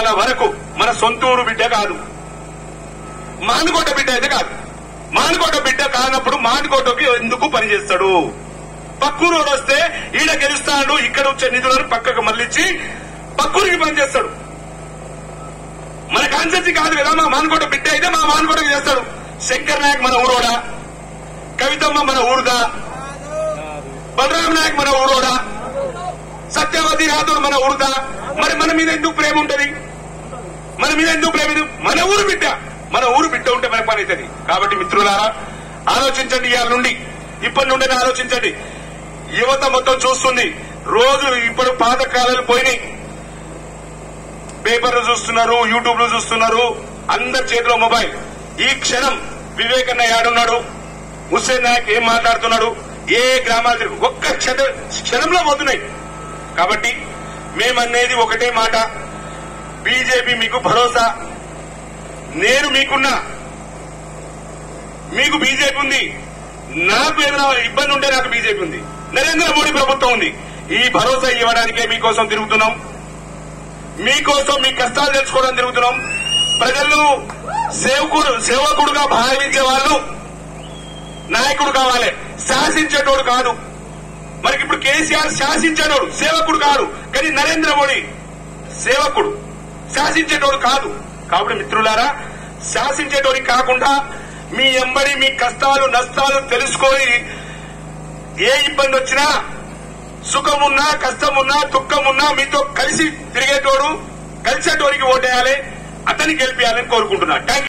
ఇవాళ వరకు మన సొంతూరు బిడ్డ కాదు మానుకోట బిడ్డ అయితే కాదు మానుకోట బిడ్డ కానప్పుడు మానుకోటకి ఎందుకు పనిచేస్తాడు పక్కూరు వాడు వస్తే ఈడ గెలుస్తాడు ఇక్కడ వచ్చే నిధులను పక్కకు మళ్ళించి పక్కూరికి పనిచేస్తాడు మన కాన్సెన్సీ కాదు కదా మా మానుకోట బిడ్డ అయితే మా మానుకోటకి చేస్తాడు శంకర్ నాయక్ మన ఊరోడా కవితమ్మ మన ఊరుదా బలరాం నాయక్ మన ఊరోడా సత్యవతి రాథోడ్ మన ఊరుదా మరి మన మీద ఎందుకు ప్రేమ ఉంటది మన మీద ఎందుకు ప్రేమ ఉంది? మన ఊరు బిడ్డ మన ఊరు బిడ్డ ఉంటే మన పని అవుతుంది కాబట్టి మిత్రులారా ఆలోచించండి ఇవాళ నుండి ఇప్పటి నుండి ఆలోచించండి యువత మొత్తం చూస్తుంది రోజు ఇప్పుడు పాత కాలాలు పోయినాయి పేపర్లు చూస్తున్నారు యూట్యూబ్ లో చూస్తున్నారు అందరి చేతిలో మొబైల్ ఈ క్షణం వివేకన్న యాడున్నాడు హుస్సేన్ నాయక్ ఏం మాట్లాడుతున్నాడు ఏ గ్రామాలు తిరుగు ఒక్క క్షణ క్షణంలో పోతున్నాయి కాబట్టి మేమనేది ఒకటే మాట బీజేపీ మీకు భరోసా నేను మీకున్నా మీకు బీజేపీ ఉంది నాకు ఏదైనా ఇబ్బంది ఉంటే నాకు బీజేపీ ఉంది నరేంద్ర మోడీ ప్రభుత్వం ఉంది ఈ భరోసా ఇవ్వడానికే మీకోసం తిరుగుతున్నాం మీకోసం మీ కష్టాలు తెలుసుకోవడం తిరుగుతున్నాం ప్రజలు సేవకుడు సేవకుడుగా భావించే వాళ్ళు నాయకుడు కావాలి శాసించేటోడు కాదు మనకి ఇప్పుడు కేసీఆర్ శాసించేటోడు సేవకుడు కాదు కానీ నరేంద్ర మోడీ సేవకుడు శాసించేటోడు కాదు కాబట్టి మిత్రులారా శాసించేటోడి కాకుండా మీ ఎంబడి మీ కష్టాలు నష్టాలు తెలుసుకొని ఏ ఇబ్బంది వచ్చినా సుఖమున్నా కష్టమున్నా దుఃఖమున్నా మీతో కలిసి తిరిగేటోడు కలిసేటోడికి ఓటేయాలి అతన్ని గెలిపించాలని కోరుకుంటున్నా థ్యాంక్